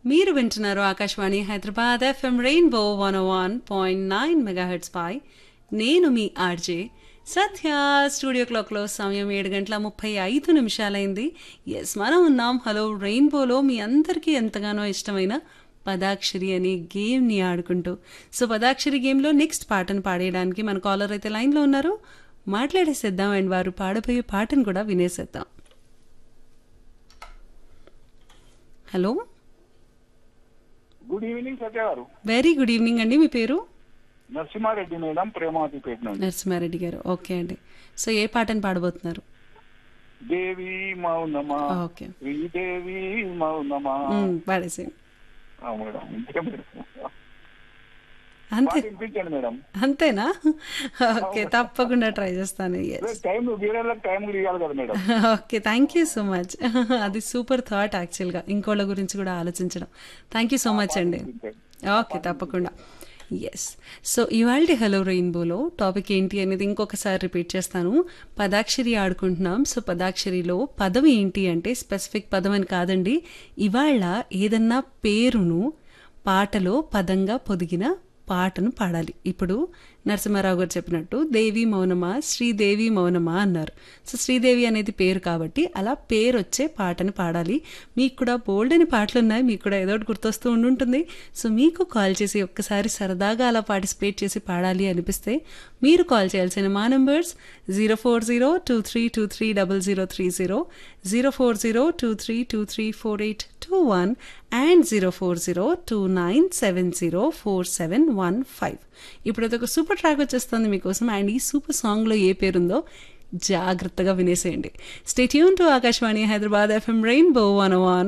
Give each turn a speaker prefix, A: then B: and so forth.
A: మీరు వింటున్నారు Akashvani Hyderabad FM rainbow one one point nine megahertz పై నేను మీ ఆర్జే సత్య స్టూడియో క్లాక్లో సమయం ఏడు గంటల ముప్పై ఐదు నిమిషాలైంది ఎస్ మనం ఉన్నాం హలో రెయిన్బోలో మీ అందరికీ ఎంతగానో ఇష్టమైన పదాక్షరి అనే గేమ్ని ఆడుకుంటూ సో పదాక్షరి గేమ్లో నెక్స్ట్ పాటను పాడేయడానికి మన కాలర్ అయితే లైన్లో ఉన్నారు మాట్లాడేసేద్దాం అండ్ వారు పాడబోయే పాటను కూడా వినేసేద్దాం హలో
B: గుడ్ ఈవినింగ్ సత్య గారు
A: వెరీ గుడ్ ఈవినింగ్ అండి మీ పేరు
B: నరసింహారెడ్డి మేడం ప్రేమావతిపేట నుండి
A: నరసింహారెడ్డి గారు ఓకే అండి సో ఏ పాటను పాడబోతున్నారు
B: దేవి మౌనమా
A: ఓకే
B: శ్రీదేవి మౌనమా
A: మ్మ్, పాడేసేయండి
B: ఆ, మేడం ఇంకే మేడం
A: అంతే
B: పాట వినిపించండి మేడం
A: అంతేనా ఓకే తప్పకుండా ట్రై చేస్తాను ఎస్
B: టైం వీరర్లకు టైం కూడా ఇవ్వాలి కదా madam
A: okay thank you so much అది సూపర్ థాట్ యాక్చువల్గా ఇంకోళ్ళ గురించి కూడా ఆలోచించడం థ్యాంక్ యూ సో మచ్ అండి ఓకే తప్పకుండా ఎస్ సో ఇవాళ హలో రెయిన్బోలో టాపిక్ ఏంటి అనేది ఇంకొకసారి రిపీట్ చేస్తాను పదాక్షరి ఆడుకుంటున్నాం సో పదాక్షరిలో పదం ఏంటి అంటే స్పెసిఫిక్ పదం అని కాదండి ఇవాళ ఏదన్నా పేరును పాటలో పదంగా పొదిగిన పాటను పాడాలి ఇప్పుడు నరసింహారావు గారు చెప్పినట్టు దేవి మౌనమా శ్రీదేవి మౌనమా అన్నారు సో శ్రీదేవి అనేది పేరు కాబట్టి అలా పేరు వచ్చే పాటను పాడాలి మీకు కూడా బోల్డ్ అని పాటలు ఉన్నాయి మీకు కూడా ఏదో ఒకటి గుర్తొస్తూ ఉండుంటుంది సో మీకు కాల్ చేసి ఒక్కసారి సరదాగా అలా పార్టిసిపేట్ చేసి పాడాలి అనిపిస్తే మీరు కాల్ చేయాల్సిన మా numbers zero four zero two three two three double zero three zero zero four zero two three two three four eight two one and zero four zero two nine seven zero four seven one five ఇప్పుడు ఒక super track వచ్చేస్తుంది మీకోసం and ఈ super సాంగ్లో ఏ పేరుందో జాగ్రత్తగా వినేసేయండి stay tune to Akashvani Hyderabad FM rainbow one one